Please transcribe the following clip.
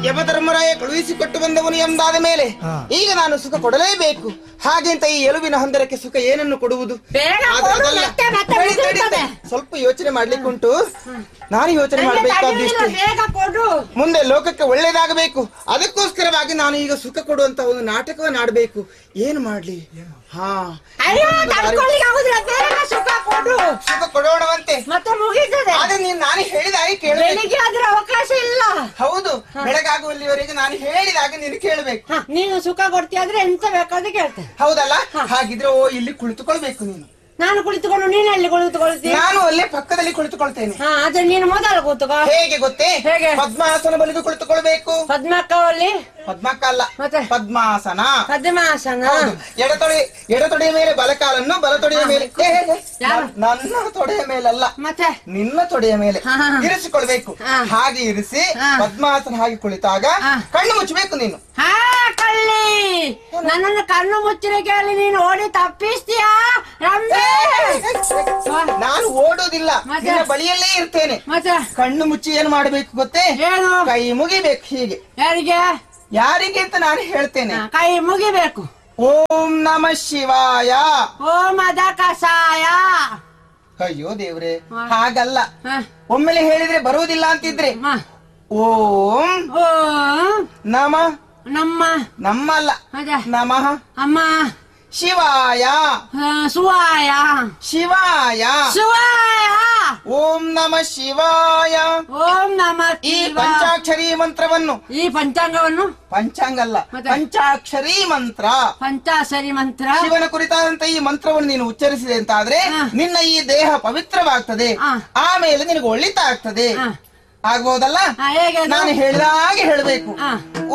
ಯಮಧರ್ಮರಾಯ ಕಳುಹಿಸಿಕೊಟ್ಟು ಬಂದವನು ಎಂದಾದ ಮೇಲೆ ಹಾ. ಈಗ ನಾನು ಸುಖ ಕೊಡಲೇಬೇಕು ಹಾಗೆಂತ ಈ ಎಲುಬಿನ ಹಂದರಕ್ಕೆ ಸುಖ ಏನನ್ನು ಕೊಡುವುದು ಬೇಗ ಆದ್ರೆ ಕೊಡು, ಅದಲ್ಲ. ಮತ್ತೆ ಮತ್ತೆ ತಡಿ, ತಡಿ, ಮುಗಿರ್ತದೆ. ತಡಿ. ಸ್ವಲ್ಪ ಯೋಚನೆ ಮಾಡ್ಲಿಕ್ಕೆ ಉಂಟು ನಾನು ಯೋಚನೆ ನಂಗೆ ಮಾಡಬೇಕಾದಿಷ್ಟು ತಡೆಯುವುದಿಲ್ಲ, ಬೇಗ ಕೊಡು ಮುಂದೆ ಲೋಕಕ್ಕೆ ಒಳ್ಳೇದಾಗಬೇಕು ಅದಕ್ಕೋಸ್ಕರವಾಗಿ ನಾನು ಈಗ ಸುಖ ಕೊಡುವಂತ ಒಂದು ನಾಟಕವನ್ನು ಆಡಬೇಕು ಏನು ಮಾಡ್ಲಿ ಹಾ ಅಯ್ಯೋ ತಡ್ಕೊಳ್ಳಿಕ್ಕೆ ಆಗುದಿಲ್ಲ ಬೇಗ ಸುಖ ಕೊಡು ಸುಖ ಕೊಡೋಣವಂತೆ ಮತ್ತೆ ಮುಗೀತದೆ ಆದ್ರೆ ನೀನ್ ನಾನು ಹೇಳಿದಾಗೆ ಕೇಳಬೇಕು ಬೆಳಿಗ್ಗೆ ಆದ್ರೆ ಅವಕಾಶ ಇಲ್ಲ ಹೌದು ಬೆಳಗಾಗುವಲ್ಲಿವರೆಗೆ ನಾನು ಹೇಳಿದಾಗ ನೀನು ಕೇಳಬೇಕು ಹ, ನೀನು ಸುಖ ಕೊಡ್ತೀಯಾದ್ರೆ ಎಂತ ಬೇಕಾದ್ರೆ ಕೇಳ್ತೆ ಹೌದಲ್ಲ ಹಾಗಿದ್ರೆ ಓ ಇಲ್ಲಿ ಕುಳಿತುಕೊಳ್ಬೇಕು ನೀನು ನಾನು ಕುಳಿತುಕೊಂಡು ನೀನು ಅಲ್ಲಿ ಕುಳಿತುಕೊಳ್ತೀಯ ನಾನು ಅಲ್ಲೇ ಪಕ್ಕದಲ್ಲಿ ಕುಳಿತುಕೊಳ್ತೇನೆ ಹಾ ಆದ್ರೆ ನೀನು ಮೊದಲು ಕೂತುಕೋ ಹೇಗೆ ಗೊತ್ತೇ ಹೇಗೆ? ಪದ್ಮಾಸನ ಬಲಿದು ಕುಳಿತುಕೊಳ್ಬೇಕು ಪದ್ಮಕ್ಕ ಅಲ್ಲಿ ಪದ್ಮಕ್ಕ ಅಲ್ಲ ಮತ್ತೆ? ಪದ್ಮಾಸನ ಪದ್ಮಾಸನ ಹೌದು ಎಡತೊಡೆ ಎಡತೊಡೆಯ ಮೇಲೆ ಬಲಕಾಲನ್ನು ಬಲತೊಡೆಯ ಮೇಲೆ ಏ, ಏ, ಏ, ಯಾರು? ನನ್ನ ತೊಡೆಯ ಮೇಲಲ್ಲ ಮತ್ತೆ ನಿನ್ನ ತೊಡೆಯ ಮೇಲೆ ಹಾ, ಹಾ, ಹಾ. ಇರಿಸಿಕೊಳ್ಬೇಕು ಹಾ. ಹಾಗೆ ಇರಿಸಿ ಹಾ. ಪದ್ಮಾಸನ ಹಾಗೆ ಕುಳಿತಾಗ ಹಾ. ಕಣ್ಣು ಮುಚ್ಚಬೇಕು ನೀನು ಹಾ ಕಳ್ಳಿ ನನ್ನನ್ನು ಕಣ್ಣು ಮುಚ್ಚಿನ ಕೇಳಿ ನೀನು ಓಡಿ ತಪ್ಪಿಸ್ತೀಯಾ ರಂಬೆ ನಾನು ಓಡೋದಿಲ್ಲ ಮತ್ತೆ? ನಿನ್ನ ಬಳಿಯಲ್ಲೇ ಇರ್ತೇನೆ ಮತ್ತೆ ಕಣ್ಣು ಮುಚ್ಚಿ ಏನ್ ಮಾಡ್ಬೇಕು ಗೊತ್ತೇ ಏನು ಕೈ ಮುಗಿಬೇಕು ಹೀಗೆ ಯಾರಿಗೆ ಯಾರಿಗೆ ಅಂತ ನಾನು ಹೇಳ್ತೇನೆ ಹಾ, ಕೈ ಮುಗಿಬೇಕು ಓಂ ನಮ ಶಿವಾಯ ಓ ಮದ ಕಸಾಯ ಅಯ್ಯೋ ದೇವ್ರೆ ಹಾ. ಹಾಗಲ್ಲ ಹ, ಒಮ್ಮೆಲೆ ಹೇಳಿದ್ರೆ ಬರುವುದಿಲ್ಲ ಅಂತಿದ್ರೆ ಹ. ಓಂ ಓ ನಮ ನಮ್ಮ ನಮ್ಮಲ್ಲ ಅದೇ ನಮಃ ಅಮ್ಮ ಶಿವಾಯ ಆ, ಸುವಾಯ ಶಿವಾಯ ಸುವಾಯ ಓಂ ನಮ ಶಿವಾಯ ಓಂ ನಮ ಈ ಶಿವಾಯ. ಪಂಚಾಕ್ಷರಿ ಮಂತ್ರವನ್ನು ಈ ಪಂಚಾಂಗವನ್ನು ಪಂಚಾಂಗಲ್ಲ ಮತ್ತೆ? ಪಂಚಾಕ್ಷರಿ ಮಂತ್ರ ಪಂಚಾಸರಿ ಮಂತ್ರ ಶಿವನ ಕುರಿತಾದಂತ ಈ ಮಂತ್ರವನ್ನು ನೀನು ಉಚ್ಚರಿಸಿದೆ ಅಂತ ಆದ್ರೆ ಹಾ. ನಿನ್ನ ಈ ದೇಹ ಪವಿತ್ರವಾಗ್ತದೆ ಹಾ. ಆಮೇಲೆ ನಿನಗೆ ಒಳಿತಾಗ್ತದೆ ಹಾ. ಆಗ್ಬಹುದಲ್ಲ ಹಾ, ಹೇಗೆ ಅದು? ನಾನು ಹೇಳಿದ ಹಾಗೆ ಹೇಳಬೇಕು ಹಾ.